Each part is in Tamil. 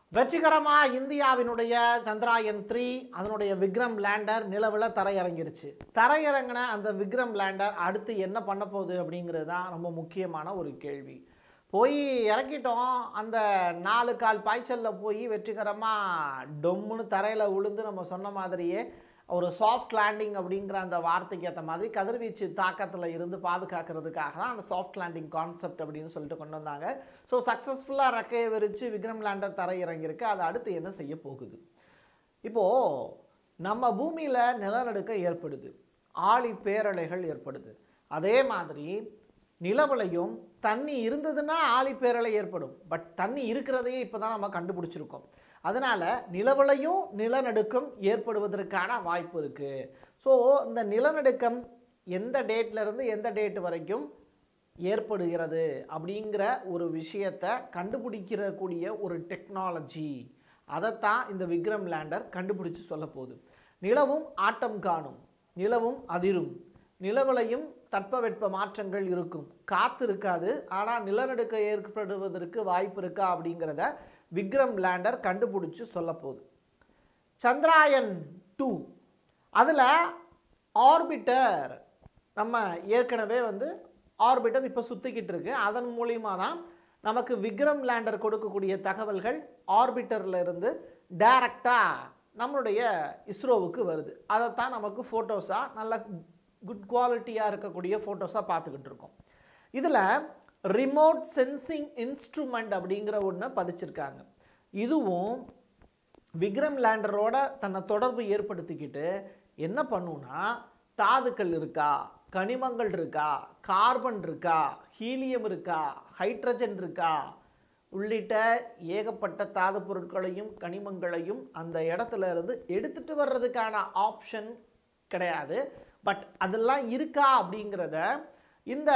வெற்றிகரமாக இந்தியாவினுடைய சந்திராயன் த்ரீ அதனுடைய விக்ரம் லேண்டர் நிலவில் தரையிறங்கிருச்சு தரையிறங்கின அந்த விக்ரம் லேண்டர் அடுத்து என்ன பண்ண போகுது அப்படிங்கிறது தான் ரொம்ப முக்கியமான ஒரு கேள்வி போய் இறக்கிட்டோம் அந்த நாலு கால் பாய்ச்சலில் போய் வெற்றிகரமாக டொம்முன்னு தரையில் விழுந்து நம்ம சொன்ன மாதிரியே ஒரு சாஃப்ட் லேண்டிங் அப்படிங்கிற அந்த வார்த்தைக்கு ஏற்ற மாதிரி கதிர்வீச்சு தாக்கத்தில் இருந்து பாதுகாக்கிறதுக்காக தான் அந்த சாஃப்ட் லேண்டிங் கான்செப்ட் அப்படின்னு சொல்லிட்டு கொண்டு வந்தாங்க ஸோ சக்ஸஸ்ஃபுல்லாக ரெக்கையை விரித்து விக்ரம் லேண்டர் தரை இறங்கியிருக்கு அது அடுத்து என்ன செய்ய போகுது இப்போது நம்ம பூமியில் நிலநடுக்கம் ஏற்படுது ஆழி பேரலைகள் ஏற்படுது அதே மாதிரி நிலவுலையும் தண்ணி இருந்ததுன்னா ஆழி பேரலை ஏற்படும் பட் தண்ணி இருக்கிறதையே இப்போ தான் நம்ம கண்டுபிடிச்சிருக்கோம் அதனால் நிலவுலையும் நிலநடுக்கம் ஏற்படுவதற்கான வாய்ப்பு இருக்குது ஸோ இந்த நிலநடுக்கம் எந்த டேட்ல இருந்து எந்த டேட் வரைக்கும் ஏற்படுகிறது அப்படிங்கிற ஒரு விஷயத்தை கண்டுபிடிக்கிறக்கூடிய ஒரு டெக்னாலஜி அதைத்தான் இந்த விக்ரம் லேண்டர் கண்டுபிடிச்சு சொல்ல போகுது நிலவும் ஆட்டம் காணும் நிலவும் அதிரும் நிலவுலையும் தட்பவெட்ப மாற்றங்கள் இருக்கும் காற்று இருக்காது ஆனால் நிலநடுக்கம் ஏற்படுவதற்கு வாய்ப்பு இருக்கா அப்படிங்கிறத விக்ரம் லேண்டர் கண்டுபிடிச்சு சொல்ல போகுது சந்திராயன் டூ அதில் ஆர்பிட்டர் நம்ம ஏற்கனவே வந்து ஆர்பிட்டர் இப்போ சுற்றிக்கிட்டு இருக்கு அதன் மூலியமா தான் நமக்கு விக்ரம் லேண்டர் கொடுக்கக்கூடிய தகவல்கள் ஆர்பிட்டரில் இருந்து டைரக்டாக நம்மளுடைய இஸ்ரோவுக்கு வருது அதைத்தான் நமக்கு ஃபோட்டோஸாக நல்ல குட் குவாலிட்டியாக இருக்கக்கூடிய ஃபோட்டோஸாக பார்த்துக்கிட்டு இருக்கோம் இதில் ரிமோட் சென்சிங் இன்ஸ்ட்ருமெண்ட் அப்படிங்கிற ஒன்று பதிச்சிருக்காங்க இதுவும் விக்ரம் லேண்டரோட தன்னை தொடர்பு ஏற்படுத்திக்கிட்டு என்ன பண்ணுன்னா தாதுக்கள் இருக்கா கனிமங்கள் இருக்கா கார்பன் இருக்கா ஹீலியம் இருக்கா ஹைட்ரஜன் இருக்கா உள்ளிட்ட ஏகப்பட்ட தாது பொருட்களையும் கனிமங்களையும் அந்த இடத்துல இருந்து எடுத்துட்டு வர்றதுக்கான ஆப்ஷன் கிடையாது பட் அதெல்லாம் இருக்கா அப்படிங்கிறத இந்த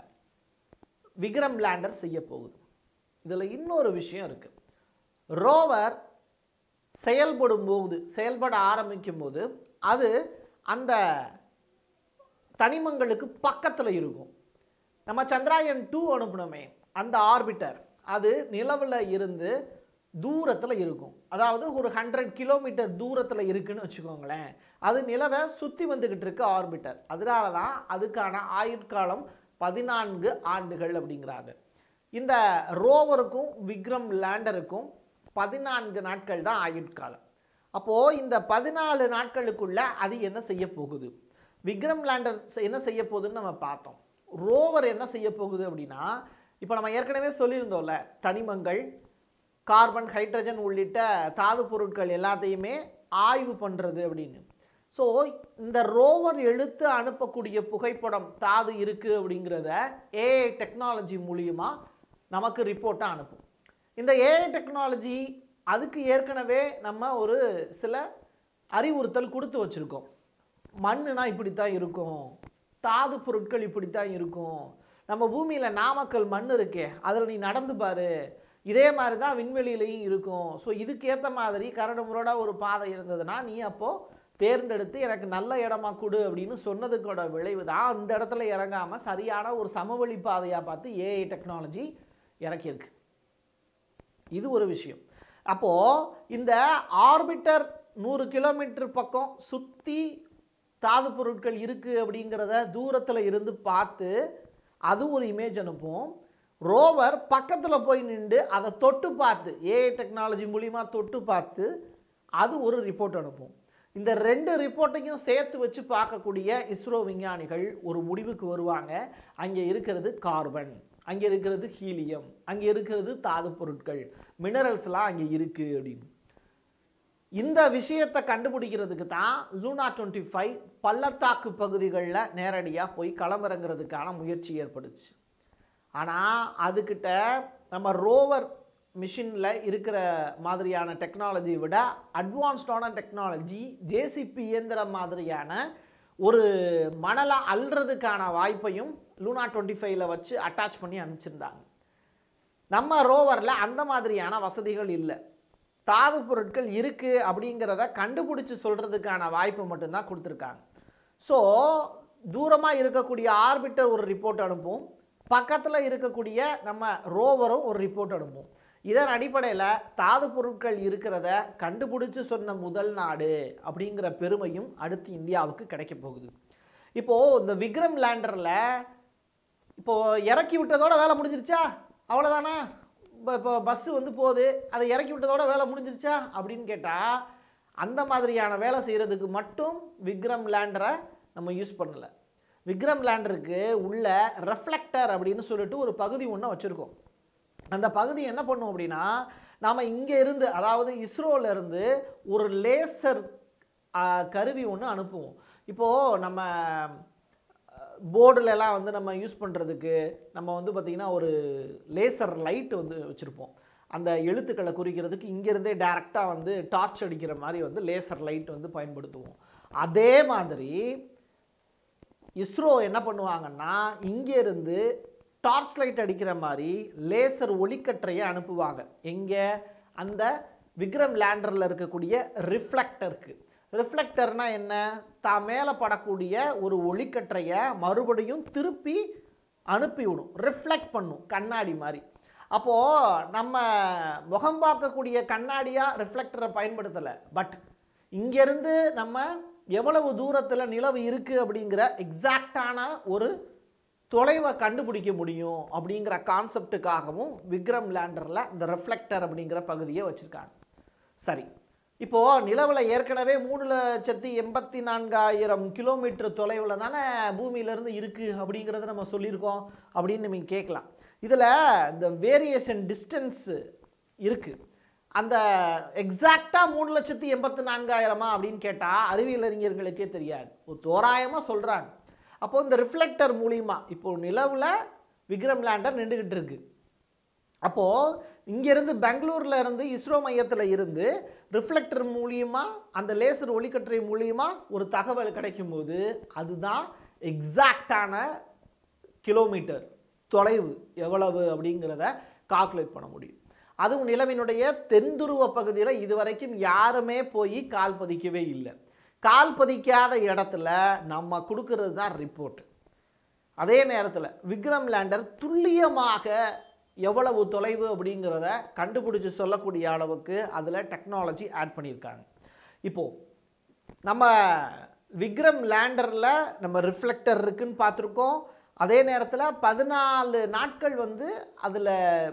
விக்ரம் லேண்டர் செய்ய போகுது இதில் இன்னொரு விஷயம் இருக்குது ரோவர் செயல்படும் போது செயல்பட ஆரம்பிக்கும் போது அது அந்த தனிமங்களுக்கு பக்கத்தில் இருக்கும் நம்ம சந்திராயன் டூ அனுப்புனோமே அந்த ஆர்பிட்டர் அது நிலவில் இருந்து தூரத்தில் இருக்கும் அதாவது ஒரு ஹண்ட்ரட் கிலோமீட்டர் தூரத்தில் இருக்குன்னு வச்சுக்கோங்களேன் அது நிலவை சுற்றி வந்துக்கிட்டு இருக்க ஆர்பிட்டர் அதனால தான் அதுக்கான ஆயுட்காலம் பதினான்கு ஆண்டுகள் அப்படிங்கிறாங்க இந்த ரோவருக்கும் விக்ரம் லேண்டருக்கும் பதினான்கு நாட்கள் தான் ஆயுட்காலம் அப்போது இந்த பதினாலு நாட்களுக்குள்ள அது என்ன செய்ய போகுது விக்ரம் லேண்டர் என்ன செய்ய போகுதுன்னு நம்ம பார்த்தோம் ரோவர் என்ன செய்ய போகுது அப்படின்னா இப்போ நம்ம ஏற்கனவே சொல்லியிருந்தோம்ல தனிமங்கள் கார்பன் ஹைட்ரஜன் உள்ளிட்ட தாது பொருட்கள் எல்லாத்தையுமே ஆய்வு பண்ணுறது அப்படின்னு ஸோ இந்த ரோவர் எழுத்து அனுப்பக்கூடிய புகைப்படம் தாது இருக்குது அப்படிங்கிறத ஏஐ டெக்னாலஜி மூலியமா நமக்கு ரிப்போர்ட்டாக அனுப்பும் இந்த ஏஐ டெக்னாலஜி அதுக்கு ஏற்கனவே நம்ம ஒரு சில அறிவுறுத்தல் கொடுத்து வச்சுருக்கோம் மண்ணுனா இப்படித்தான் இருக்கும் தாது பொருட்கள் இப்படித்தான் இருக்கும் நம்ம பூமியில் நாமக்கல் மண் இருக்கே அதில் நீ நடந்து பாரு இதே மாதிரி தான் விண்வெளியிலையும் இருக்கும் ஸோ இதுக்கேற்ற மாதிரி கரடு முரடா ஒரு பாதை இருந்ததுன்னா நீ அப்போது தேர்ந்தெடுத்து எனக்கு நல்ல இடமா கொடு அப்படின்னு சொன்னதுக்கோட விளைவு தான் அந்த இடத்துல இறங்காமல் சரியான ஒரு சமவெளி பாதையாக பார்த்து ஏஐ டெக்னாலஜி இறக்கியிருக்கு இது ஒரு விஷயம் அப்போது இந்த ஆர்பிட்டர் நூறு கிலோமீட்டர் பக்கம் சுற்றி தாது பொருட்கள் இருக்குது அப்படிங்கிறத தூரத்தில் இருந்து பார்த்து அது ஒரு இமேஜ் அனுப்பும் ரோவர் பக்கத்தில் போய் நின்று அதை தொட்டு பார்த்து ஏஐ டெக்னாலஜி மூலிமா தொட்டு பார்த்து அது ஒரு ரிப்போர்ட் அனுப்பும் இந்த ரெண்டு ரிப்போர்ட்டையும் சேர்த்து வச்சு பார்க்கக்கூடிய இஸ்ரோ விஞ்ஞானிகள் ஒரு முடிவுக்கு வருவாங்க அங்கே இருக்கிறது கார்பன் அங்கே இருக்கிறது ஹீலியம் அங்கே இருக்கிறது தாது பொருட்கள் மினரல்ஸ்லாம் அங்கே இருக்குது அப்படின்னு இந்த விஷயத்தை கண்டுபிடிக்கிறதுக்கு தான் லூனா டுவெண்ட்டி ஃபைவ் பள்ளத்தாக்கு பகுதிகளில் நேரடியாக போய் களமிறங்கிறதுக்கான முயற்சி ஏற்படுச்சு ஆனால் அதுக்கிட்ட நம்ம ரோவர் மிஷினில் இருக்கிற மாதிரியான டெக்னாலஜியை விட அட்வான்ஸ்டான டெக்னாலஜி ஜேசிபி இயந்திரம் மாதிரியான ஒரு மணலை அள்ளுறதுக்கான வாய்ப்பையும் லூனா டுவெண்ட்டி ஃபைவ்ல வச்சு அட்டாச் பண்ணி அனுப்பிச்சிருந்தாங்க நம்ம ரோவரில் அந்த மாதிரியான வசதிகள் இல்லை தாது பொருட்கள் இருக்குது அப்படிங்கிறத கண்டுபிடிச்சி சொல்கிறதுக்கான வாய்ப்பு மட்டும்தான் கொடுத்துருக்காங்க ஸோ தூரமாக இருக்கக்கூடிய ஆர்பிட்டர் ஒரு ரிப்போர்ட் அனுப்பும் பக்கத்தில் இருக்கக்கூடிய நம்ம ரோவரும் ஒரு ரிப்போர்ட் அனுப்பும் இதன் அடிப்படையில் தாது பொருட்கள் இருக்கிறத கண்டுபிடிச்சு சொன்ன முதல் நாடு அப்படிங்கிற பெருமையும் அடுத்து இந்தியாவுக்கு கிடைக்க போகுது இப்போது இந்த விக்ரம் லேண்டரில் இப்போ இறக்கி விட்டதோட வேலை முடிஞ்சிருச்சா அவ்வளோதானா இப்போ இப்போ பஸ்ஸு வந்து போகுது அதை இறக்கி விட்டதோட வேலை முடிஞ்சிருச்சா அப்படின்னு கேட்டால் அந்த மாதிரியான வேலை செய்கிறதுக்கு மட்டும் விக்ரம் லேண்டரை நம்ம யூஸ் பண்ணலை விக்ரம் லேண்டருக்கு உள்ள ரெஃப்ளெக்டர் அப்படின்னு சொல்லிட்டு ஒரு பகுதி ஒன்று வச்சுருக்கோம் அந்த பகுதி என்ன பண்ணும் அப்படின்னா நாம் இங்கே இருந்து அதாவது இஸ்ரோல இருந்து ஒரு லேசர் கருவி ஒன்று அனுப்புவோம் இப்போது நம்ம போர்டுல எல்லாம் வந்து நம்ம யூஸ் பண்ணுறதுக்கு நம்ம வந்து பார்த்திங்கன்னா ஒரு லேசர் லைட் வந்து வச்சுருப்போம் அந்த எழுத்துக்களை குறிக்கிறதுக்கு இங்கேருந்தே டேரெக்டாக வந்து டார்ச் அடிக்கிற மாதிரி வந்து லேசர் லைட் வந்து பயன்படுத்துவோம் அதே மாதிரி இஸ்ரோ என்ன பண்ணுவாங்கன்னா இங்கேருந்து டார்ச் லைட் அடிக்கிற மாதிரி லேசர் ஒளிக்கற்றையை அனுப்புவாங்க எங்கே அந்த விக்ரம் லேண்டரில் இருக்கக்கூடிய ரிஃப்ளெக்டருக்கு ரிஃப்ளெக்டர்னா என்ன தான் மேலே படக்கூடிய ஒரு ஒளிக்கற்றையை மறுபடியும் திருப்பி அனுப்பிவிடும் ரிஃப்ளெக்ட் பண்ணும் கண்ணாடி மாதிரி அப்போது நம்ம முகம் பார்க்கக்கூடிய கண்ணாடியாக ரிஃப்ளெக்டரை பயன்படுத்தலை பட் இங்கேருந்து நம்ம எவ்வளவு தூரத்தில் நிலவு இருக்குது அப்படிங்கிற எக்ஸாக்டான ஒரு தொலைவை கண்டுபிடிக்க முடியும் அப்படிங்கிற கான்செப்டுக்காகவும் விக்ரம் லேண்டரில் இந்த ரிஃப்ளெக்டர் அப்படிங்கிற பகுதியை வச்சுருக்காங்க சரி இப்போது நிலவில் ஏற்கனவே மூணு லட்சத்தி எண்பத்தி நான்காயிரம் கிலோமீட்டர் தொலைவில் தானே பூமியிலேருந்து இருக்குது அப்படிங்கிறத நம்ம சொல்லியிருக்கோம் அப்படின்னு நீங்கள் கேட்கலாம் இதில் இந்த வேரியேஷன் டிஸ்டன்ஸ் இருக்குது அந்த எக்ஸாக்டாக மூணு லட்சத்தி எண்பத்தி நான்காயிரமா அப்படின்னு கேட்டால் அறிவியல் அறிஞர்களுக்கே தெரியாது ஒரு தோராயமாக சொல்கிறாங்க அப்போது இந்த ரிஃப்ளெக்டர் மூலிமா இப்போ நிலவில் விக்ரம் லேண்டர் நின்றுக்கிட்டு இருக்கு அப்போது இங்கேருந்து பெங்களூரில் இருந்து இஸ்ரோ மையத்தில் இருந்து ரிஃப்ளெக்டர் மூலியமா அந்த லேசர் ஒளிக்கற்றை மூலியமா ஒரு தகவல் கிடைக்கும்போது அதுதான் எக்ஸாக்டான கிலோமீட்டர் தொலைவு எவ்வளவு அப்படிங்கிறத கால்குலேட் பண்ண முடியும் அதுவும் நிலவினுடைய தென்துருவ பகுதியில் இதுவரைக்கும் யாருமே போய் கால் பதிக்கவே இல்லை கால் பதிக்காத இடத்துல நம்ம கொடுக்கறது தான் ரிப்போர்ட் அதே நேரத்தில் விக்ரம் லேண்டர் துல்லியமாக எவ்வளவு தொலைவு அப்படிங்கிறத கண்டுபிடிச்சு சொல்லக்கூடிய அளவுக்கு அதில் டெக்னாலஜி ஆட் பண்ணியிருக்காங்க இப்போது நம்ம விக்ரம் லேண்டரில் நம்ம ரிஃப்ளெக்டர் இருக்குன்னு பார்த்துருக்கோம் அதே நேரத்தில் பதினாலு நாட்கள் வந்து அதில்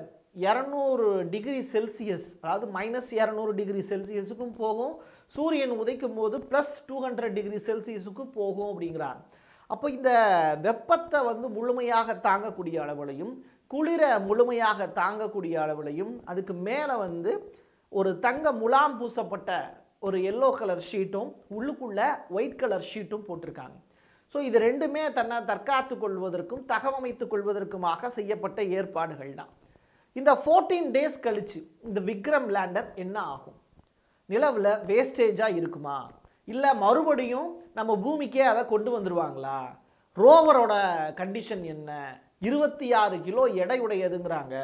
இரநூறு டிகிரி செல்சியஸ் அதாவது மைனஸ் இரநூறு டிகிரி செல்சியஸுக்கும் போகும் சூரியன் உதைக்கும் போது ப்ளஸ் டூ ஹண்ட்ரட் டிகிரி செல்சியஸுக்கும் போகும் அப்படிங்கிறாங்க அப்போ இந்த வெப்பத்தை வந்து முழுமையாக தாங்கக்கூடிய அளவுலையும் குளிரை முழுமையாக தாங்கக்கூடிய அளவுலையும் அதுக்கு மேலே வந்து ஒரு தங்க முலாம் பூசப்பட்ட ஒரு எல்லோ கலர் ஷீட்டும் உள்ளுக்குள்ள ஒயிட் கலர் ஷீட்டும் போட்டிருக்காங்க ஸோ இது ரெண்டுமே தன்னை தற்காத்து கொள்வதற்கும் தகவமைத்து கொள்வதற்குமாக செய்யப்பட்ட ஏற்பாடுகள் தான் இந்த ஃபோர்டீன் டேஸ் கழிச்சு இந்த விக்ரம் லேண்டர் என்ன ஆகும் நிலவில் வேஸ்டேஜாக இருக்குமா இல்லை மறுபடியும் நம்ம பூமிக்கே அதை கொண்டு வந்துடுவாங்களா ரோவரோட கண்டிஷன் என்ன இருபத்தி ஆறு கிலோ எடையுடையதுங்கிறாங்க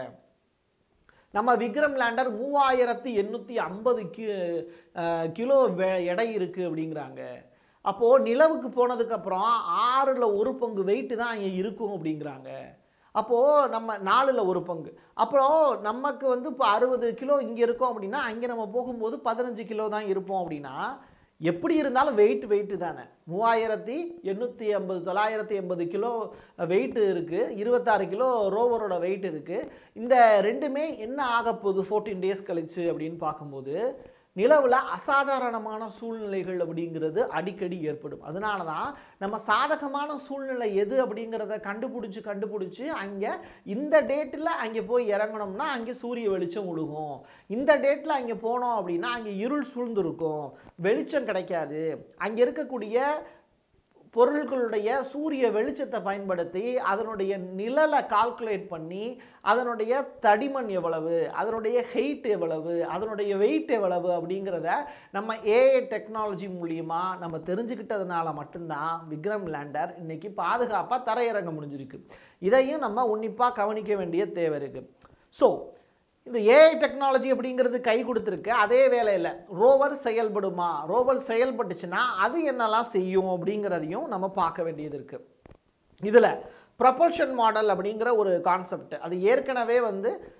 நம்ம விக்ரம் லேண்டர் மூவாயிரத்தி எண்ணூற்றி ஐம்பது கி அஹ், கிலோ வெ- எடை இருக்குது அப்படிங்கிறாங்க அப்போது நிலவுக்கு போனதுக்கப்புறம் ஆறில் ஒரு பங்கு வெயிட்டு தான் அங்கே இருக்கும் அப்படிங்கிறாங்க அப்போது நம்ம நாலில் ஒரு பங்கு அப்புறம் நமக்கு வந்து இப்போ அறுபது கிலோ இங்கே இருக்கோம் அப்படின்னா அங்கே நம்ம போகும்போது பதினஞ்சு கிலோ தான் இருப்போம் அப்படின்னா எப்படி இருந்தாலும் வெயிட் வெயிட்டு தானே மூவாயிரத்தி எண்ணூற்றி ஐம்பது தொள்ளாயிரத்தி எண்பது கிலோ வெயிட் இருக்குது இருபத்தாறு கிலோ ரோவரோட வெயிட் இருக்குது இந்த ரெண்டுமே என்ன ஆக போகுது ஃபோர்டீன் டேஸ் கழிச்சு அப்படின்னு பார்க்கும்போது நிலவில் அசாதாரணமான சூழ்நிலைகள் அப்படிங்கிறது அடிக்கடி ஏற்படும் அதனால தான் நம்ம சாதகமான சூழ்நிலை எது அப்படிங்கிறத கண்டுபிடிச்சி கண்டுபிடிச்சி அங்கே இந்த டேட்டில் அங்கே போய் இறங்கணும்னா அங்கே சூரிய வெளிச்சம் விழுகும் இந்த டேட்டில் அங்கே போனோம் அப்படின்னா அங்கே இருள் சூழ்ந்திருக்கும் வெளிச்சம் கிடைக்காது அங்கே இருக்கக்கூடிய பொருட்களுடைய சூரிய வெளிச்சத்தை பயன்படுத்தி அதனுடைய நிழலை கால்குலேட் பண்ணி அதனுடைய தடிமன் எவ்வளவு அதனுடைய ஹெயிட் எவ்வளவு அதனுடைய வெயிட் எவ்வளவு அப்படிங்கிறத நம்ம ஏஐ டெக்னாலஜி மூலியமா நம்ம தெரிஞ்சுக்கிட்டதுனால மட்டும்தான் விக்ரம் லேண்டர் இன்னைக்கு பாதுகாப்பாக தரையிறங்க முடிஞ்சிருக்கு இதையும் நம்ம உன்னிப்பாக கவனிக்க வேண்டிய தேவை இருக்குது ஸோ இந்த ஏஐ டெக்னாலஜி அப்படிங்கிறது கை கொடுத்துருக்கு அதே வேளையில் ரோவர் செயல்படுமா ரோவர் செயல்பட்டுச்சுன்னா அது என்னெல்லாம் செய்யும் அப்படிங்கிறதையும் நம்ம பார்க்க வேண்டியது இருக்குது இதில் ப்ரொபல்ஷன் மாடல் அப்படிங்கிற ஒரு கான்செப்ட் அது ஏற்கனவே வந்து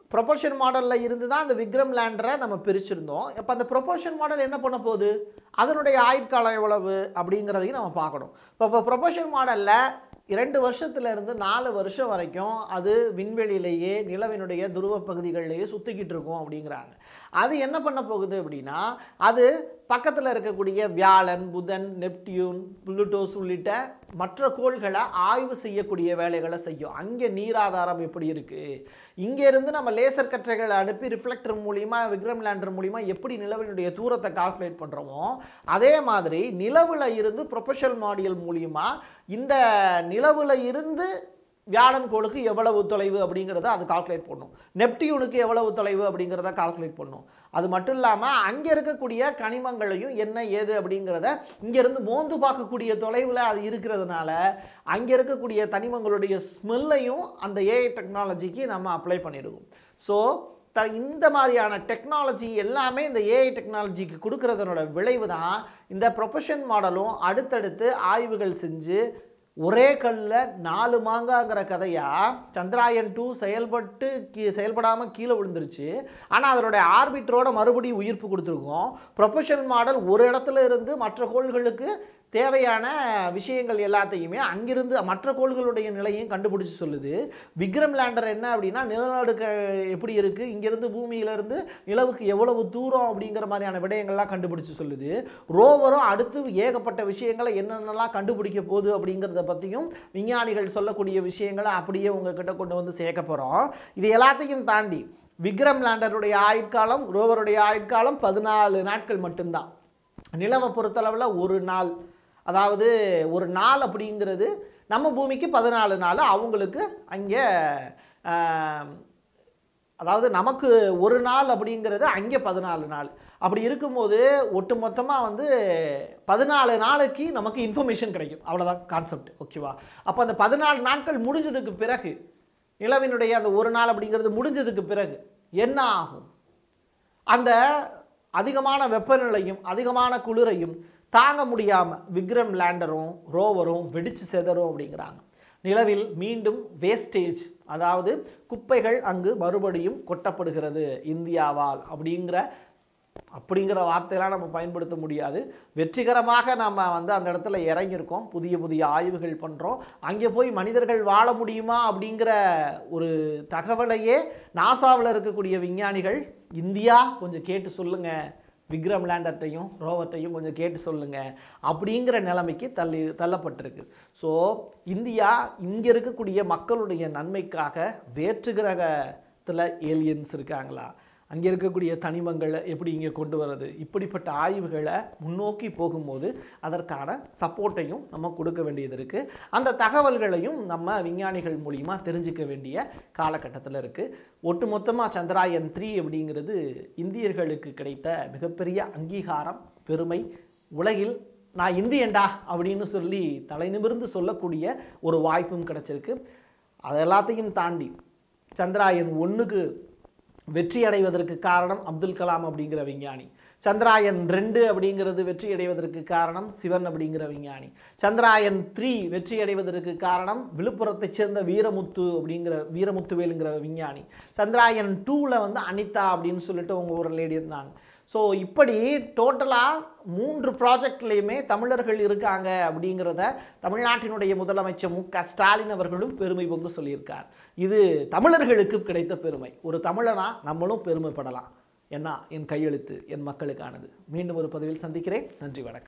ப்ரொபல்ஷன் மாடலில் இருந்து தான் அந்த விக்ரம் லேண்டரை நம்ம பிரிச்சிருந்தோம் இப்போ அந்த ப்ரொபல்ஷன் மாடல் என்ன பண்ண போகுது அதனுடைய ஆயுட்காலம் எவ்வளவு அப்படிங்கிறதையும் நம்ம பார்க்கணும் இப்போ இப்போ ப்ரொபல்ஷன் மாடலில் இரண்டு வருஷத்துல இருந்து நாலு வருஷம் வரைக்கும் அது விண்வெளியிலேயே நிலவினுடைய துருவ பகுதிகளிலேயே சுற்றிக்கிட்டு இருக்கும் அப்படிங்கிறாங்க அது என்ன பண்ண போகுது அப்படின்னா அது பக்கத்தில் இருக்கக்கூடிய வியாழன் புதன் நெப்டியூன் புளுட்டோஸ் உள்ளிட்ட மற்ற கோள்களை ஆய்வு செய்யக்கூடிய வேலைகளை செய்யும் அங்கே நீராதாரம் எப்படி இருக்குது இங்கேருந்து நம்ம லேசர் கற்றைகளை அனுப்பி ரிஃப்ளெக்டர் மூலிமா விக்ரம் லேண்டர் மூலிமா எப்படி நிலவினுடைய தூரத்தை கால்குலேட் பண்ணுறோமோ அதே மாதிரி நிலவில் இருந்து ப்ரொஃபஷனல் மாடியல் மூலிமா இந்த நிலவில் இருந்து வியாழன் கோளுக்கு எவ்வளவு தொலைவு அப்படிங்கிறத அது கால்குலேட் பண்ணும் நெப்டியூனுக்கு எவ்வளவு தொலைவு அப்படிங்கிறத கால்குலேட் பண்ணும் அது மட்டும் இல்லாமல் அங்கே இருக்கக்கூடிய கனிமங்களையும் என்ன ஏது அப்படிங்கிறத இங்கேருந்து மோந்து பார்க்கக்கூடிய தொலைவில் அது இருக்கிறதுனால அங்கே இருக்கக்கூடிய தனிமங்களுடைய ஸ்மெல்லையும் அந்த ஏஐ டெக்னாலஜிக்கு நம்ம அப்ளை பண்ணிடுவோம் ஸோ த இந்த மாதிரியான டெக்னாலஜி எல்லாமே இந்த ஏஐ டெக்னாலஜிக்கு கொடுக்கறதனோட விளைவு தான் இந்த ப்ரொஃபஷன் மாடலும் அடுத்தடுத்து ஆய்வுகள் செஞ்சு ஒரே கல்லில் நாலு மாங்காங்கிற கதையா சந்திராயன் டூ செயல்பட்டு கீ செயல்படாமல் கீழே விழுந்துருச்சு ஆனால் அதனுடைய ஆர்பிட்டரோட மறுபடியும் உயிர்ப்பு கொடுத்துருக்கோம் ப்ரொஃபஷனல் மாடல் ஒரு இடத்துல இருந்து மற்ற கோள்களுக்கு தேவையான விஷயங்கள் எல்லாத்தையுமே அங்கிருந்து மற்ற கோள்களுடைய நிலையும் கண்டுபிடிச்சு சொல்லுது விக்ரம் லேண்டர் என்ன அப்படின்னா நிலநடுக்க எப்படி இருக்குது இங்கேருந்து பூமியிலேருந்து நிலவுக்கு எவ்வளவு தூரம் அப்படிங்கிற மாதிரியான விடயங்கள்லாம் கண்டுபிடிச்சு சொல்லுது ரோவரும் அடுத்து ஏகப்பட்ட விஷயங்களை என்னென்னலாம் கண்டுபிடிக்க போகுது அப்படிங்கிறத பற்றியும் விஞ்ஞானிகள் சொல்லக்கூடிய விஷயங்களை அப்படியே உங்ககிட்ட கொண்டு வந்து சேர்க்க போகிறோம் இது எல்லாத்தையும் தாண்டி விக்ரம் லேண்டருடைய ஆயுட்காலம் ரோவருடைய ஆயுட்காலம் பதினாலு நாட்கள் மட்டும்தான் நிலவை பொறுத்தளவில் ஒரு நாள் அதாவது ஒரு நாள் அப்படிங்கிறது நம்ம பூமிக்கு பதினாலு நாள் அவங்களுக்கு அங்கே ஆம், அதாவது நமக்கு ஒரு நாள் அப்படிங்கிறது அங்கே பதினாலு நாள் அப்படி இருக்கும்போது ஒட்டுமொத்தமாக வந்து பதினாலு நாளைக்கு நமக்கு இன்ஃபர்மேஷன் கிடைக்கும் அவ்வளோதான் கான்செப்ட் ஓகேவா அப்போ அந்த பதினாலு நாட்கள் முடிஞ்சதுக்கு பிறகு நிலவினுடைய அந்த ஒரு நாள் அப்படிங்கிறது முடிஞ்சதுக்கு பிறகு என்ன ஆகும் அந்த அதிகமான வெப்பநிலையும் அதிகமான குளிரையும் தாங்க முடியாமல் விக்ரம் லேண்டரும் ரோவரும் வெடிச்சு செதறும் அப்படிங்கிறாங்க நிலவில் மீண்டும் வேஸ்டேஜ் அதாவது குப்பைகள் அங்கு மறுபடியும் கொட்டப்படுகிறது இந்தியாவால் அப்படிங்கிற அப்படிங்கிற வார்த்தையெல்லாம் நம்ம பயன்படுத்த முடியாது வெற்றிகரமாக நம்ம வந்து அந்த இடத்துல இறங்கியிருக்கோம் புதிய புதிய ஆய்வுகள் பண்ணுறோம் அங்கே போய் மனிதர்கள் வாழ முடியுமா அப்படிங்கிற ஒரு தகவலையே நாசாவில் இருக்கக்கூடிய விஞ்ஞானிகள் இந்தியா கொஞ்சம் கேட்டு சொல்லுங்கள் விக்ரம் லேண்டர்ட்டையும் ரோவர்ட்டையும் கொஞ்சம் கேட்டு சொல்லுங்க அப்படிங்கிற நிலைமைக்கு தள்ளி தள்ளப்பட்டிருக்கு ஸோ இந்தியா இங்கே இருக்கக்கூடிய மக்களுடைய நன்மைக்காக வேற்று கிரகத்தில் ஏலியன்ஸ் இருக்காங்களா அங்கே இருக்கக்கூடிய தனிமங்களை எப்படி இங்கே கொண்டு வர்றது இப்படிப்பட்ட ஆய்வுகளை முன்னோக்கி போகும்போது அதற்கான சப்போர்ட்டையும் நம்ம கொடுக்க வேண்டியது இருக்குது அந்த தகவல்களையும் நம்ம விஞ்ஞானிகள் மூலிமா தெரிஞ்சுக்க வேண்டிய காலகட்டத்தில் இருக்குது ஒட்டுமொத்தமாக சந்திராயன் த்ரீ அப்படிங்கிறது இந்தியர்களுக்கு கிடைத்த மிகப்பெரிய அங்கீகாரம் பெருமை உலகில் நான் இந்தியன்டா அப்படின்னு சொல்லி தலை நிமிர்ந்து சொல்லக்கூடிய ஒரு வாய்ப்பும் கிடச்சிருக்கு அது எல்லாத்தையும் தாண்டி சந்திராயன் ஒன்றுக்கு வெற்றி அடைவதற்கு காரணம் அப்துல் கலாம் அப்படிங்கிற விஞ்ஞானி சந்திராயன் ரெண்டு அப்படிங்கிறது வெற்றி அடைவதற்கு காரணம் சிவன் அப்படிங்கிற விஞ்ஞானி சந்திராயன் த்ரீ வெற்றி அடைவதற்கு காரணம் விழுப்புரத்தைச் சேர்ந்த வீரமுத்து அப்படிங்கிற வீரமுத்துவேலுங்கிற விஞ்ஞானி சந்திராயன் டூவில் வந்து அனிதா அப்படின்னு சொல்லிட்டு உங்கள் ஒரு லேடி இருந்தாங்க ஸோ இப்படி டோட்டலாக மூன்று ப்ராஜெக்ட்லேயுமே தமிழர்கள் இருக்காங்க அப்படிங்கிறத தமிழ்நாட்டினுடைய முதலமைச்சர் மு க ஸ்டாலின் அவர்களும் பெருமை பொங்கு சொல்லியிருக்கார் இது தமிழர்களுக்கு கிடைத்த பெருமை ஒரு தமிழனா நம்மளும் பெருமைப்படலாம் ஏன்னா என் கையெழுத்து என் மக்களுக்கானது மீண்டும் ஒரு பதிவில் சந்திக்கிறேன் நன்றி வணக்கம்